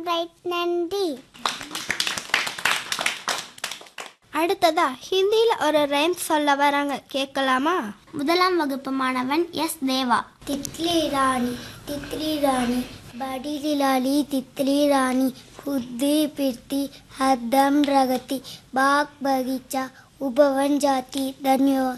right நன்றி அடுத்ததா ஹிந்தியில் ஒரு ரைம் சொல்ல வராங்க கேட்கலாமா முதலாம் வகுப்பு மாணவன் எஸ் தேவா तितली रानी तितली रानी बड़ी लाली तितली रानी खुदी फिरती हरदम रगती बाग बगीचा उपवन जाती धन्यवाद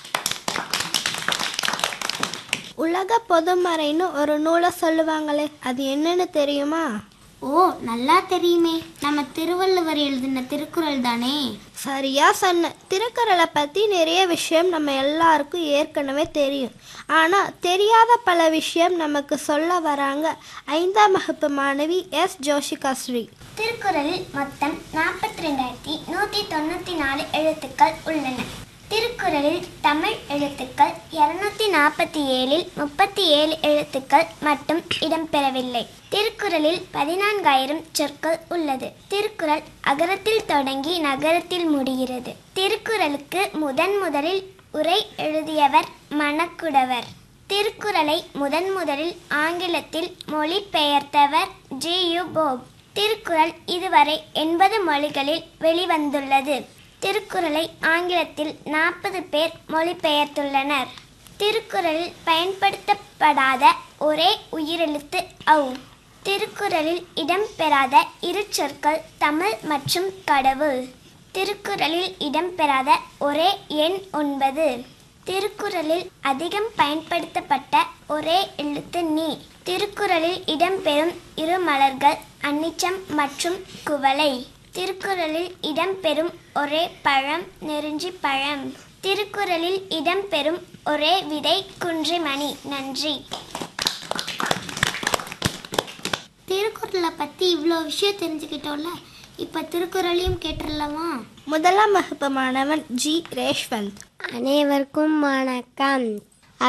உலக பொதுமறைன்னு ஒரு நூலை சொல்லுவாங்களே அது என்னன்னு தெரியுமா ஓ நல்லா தெரியுமே நம்ம திருவள்ளுவர் எழுதின திருக்குறள் தானே சரியா சொன்ன திருக்குறளை பற்றி நிறைய விஷயம் நம்ம எல்லாருக்கும் ஏற்கனவே தெரியும் ஆனால் தெரியாத பல விஷயம் நமக்கு சொல்ல வராங்க ஐந்தாம் வகுப்பு மாணவி எஸ் ஜோஷிகா ஸ்ரீ திருக்குறளில் மொத்தம் நாற்பத்தி ரெண்டாயிரத்தி நூற்றி தொண்ணூற்றி நாலு எழுத்துக்கள் உள்ளன திருக்குறளில் தமிழ் எழுத்துக்கள் இருநூத்தி நாற்பத்தி ஏழில் முப்பத்தி ஏழு எழுத்துக்கள் மட்டும் இடம்பெறவில்லை திருக்குறளில் பதினான்காயிரம் சொற்கள் உள்ளது திருக்குறள் அகரத்தில் தொடங்கி நகரத்தில் முடிகிறது திருக்குறளுக்கு முதன் முதலில் உரை எழுதியவர் மணக்குடவர் திருக்குறளை முதன் முதலில் ஆங்கிலத்தில் மொழிபெயர்த்தவர் ஜி யு போப் திருக்குறள் இதுவரை எண்பது மொழிகளில் வெளிவந்துள்ளது திருக்குறளை ஆங்கிலத்தில் நாற்பது பேர் மொழிபெயர்த்துள்ளனர் திருக்குறளில் பயன்படுத்தப்படாத ஒரே உயிரெழுத்து ஔ திருக்குறளில் இடம்பெறாத இரு சொற்கள் தமிழ் மற்றும் கடவுள் திருக்குறளில் இடம்பெறாத ஒரே எண் ஒன்பது திருக்குறளில் அதிகம் பயன்படுத்தப்பட்ட ஒரே எழுத்து நீ திருக்குறளில் இடம்பெறும் இரு மலர்கள் அன்னிச்சம் மற்றும் குவளை திருக்குறளில் இடம்பெறும் ஒரே பழம் நெருஞ்சி பழம் திருக்குறளில் இடம்பெறும் ஒரே விதை குன்றிமணி நன்றி திருக்குறளை பற்றி இவ்வளோ விஷயம் தெரிஞ்சுக்கிட்டோம்ல இப்போ திருக்குறளையும் கேட்டுடலாமா முதலாம் வகுப்பு மாணவன் ஜி ரேஷ்வந்த் அனைவருக்கும் வணக்கம்